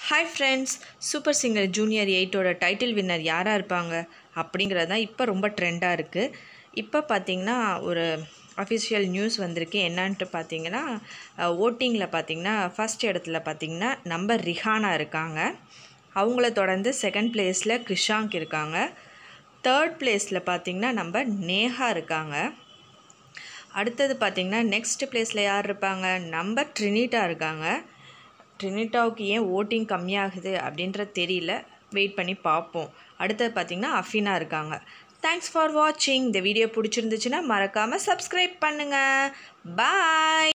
hi friends super singer junior எயிட்டோட title winner யாராக இருப்பாங்க அப்படிங்கிறது தான் இப்போ ரொம்ப ட்ரெண்டாக இருக்குது இப்போ பார்த்தீங்கன்னா ஒரு அஃபிஷியல் நியூஸ் வந்திருக்கு என்னன்ட்டு பார்த்தீங்கன்னா ஓட்டிங்கில் பார்த்தீங்கன்னா ஃபஸ்ட் இடத்துல பார்த்தீங்கன்னா நம்ம ரிஹானா இருக்காங்க அவங்கள தொடர்ந்து செகண்ட் பிளேஸில் கிருஷாங்க் இருக்காங்க தேர்ட் பிளேஸில் பார்த்தீங்கன்னா நம்ம நேஹா இருக்காங்க அடுத்தது பார்த்திங்கன்னா நெக்ஸ்ட் பிளேஸில் யார் இருப்பாங்க நம்ம ட்ரினிட்டா இருக்காங்க ட்ரினிட்டாவுக்கு ஏன் ஓட்டிங் கம்மியாகுது அப்படின்றது தெரியல வெயிட் பண்ணி பார்ப்போம் அடுத்தது பார்த்திங்கன்னா அஃபினா இருக்காங்க தேங்க்ஸ் ஃபார் வாட்சிங் இந்த வீடியோ பிடிச்சிருந்துச்சுன்னா மறக்காமல் சப்ஸ்கிரைப் பண்ணுங்கள் பாய்